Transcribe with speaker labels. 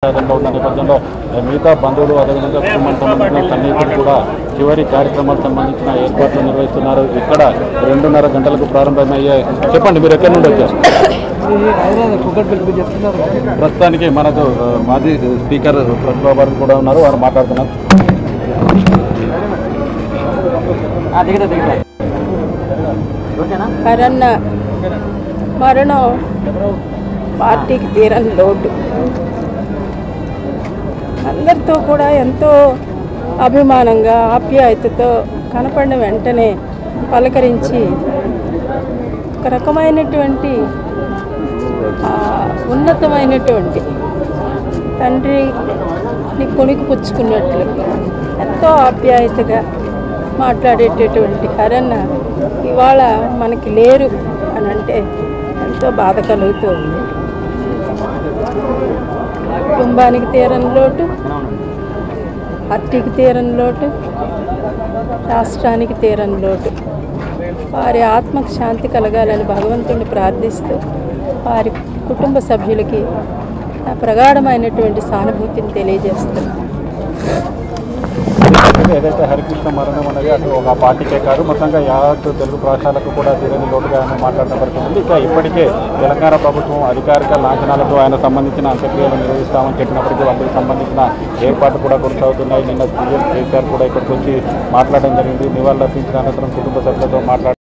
Speaker 1: విషాదంలో ఉన్న నేపథ్యంలో ఆ, మిగతా బంధువులు అదేవిధంగా కుటుంబానికి సంబంధించిన సన్నిహితులు కూడా చివరి కార్యక్రమాలకు సంబంధించిన ఏర్పాట్లు నిర్వహిస్తున్నారు ఇక్కడ రెండున్నర గంటలకు ప్రారంభమయ్యే చెప్పండి మీరు ఎక్కడి నుండి వచ్చారు ప్రస్తుతానికి మనకు ఆ, మాజీ స్పీకర్ ప్రతిభా భారతి కూడా ఉన్నారు వారు మాట్లాడుతున్నారు
Speaker 2: కరన్న మరణం పార్టీకి తీరని లోటు అందరితో కూడా ఎంతో అభిమానంగా ఆప్యాయతతో కనపడిన వెంటనే పలకరించి ఒక రకమైనటువంటి ఆ, ఉన్నతమైనటువంటి తండ్రిని కొనికి పుచ్చుకున్నట్లు ఎంతో ఆప్యాయతగా మాట్లాడేటటువంటి హరన్న ఇవాళ మనకి లేరు అని అంటే ఎంతో బాధ కలుగుతుంది కుటుంబానికి తీరని లోటు పార్టీకి తీరని లోటు రాష్ట్రానికి తీరని లోటు వారి ఆత్మకు శాంతి కలగాలని భగవంతుడిని ప్రార్థిస్తూ వారి కుటుంబ సభ్యులకి నా ప్రగాఢమైనటువంటి సానుభూతిని తెలియజేస్తున్నాను
Speaker 1: ఏదైతే హరికృష్ణ మరణం అనేది అటు ఒక పార్టీకే కాదు మొత్తంగా యావత్ తెలుగు రాష్ట్రాలకు కూడా తీరని లోటుగా ఆయన మాట్లాడిన పరిస్థితి ఉంది ఇక ఇప్పటికే తెలంగాణ ప్రభుత్వం అధికారిక లాంఛనాలతో ఆయన సంబంధించిన అంత్యక్రియలు నిర్వహిస్తామని చెప్పినప్పటికీ వాటికి సంబంధించిన ఏర్పాట్లు కూడా కొనసాగుతున్నాయి నిన్న సీఎం కేసీఆర్ కూడా ఇక్కడికి వచ్చి మాట్లాడడం జరిగింది నివాళులర్పించిన అనంతరం కుటుంబ సభ్యులతో మాట్లాడి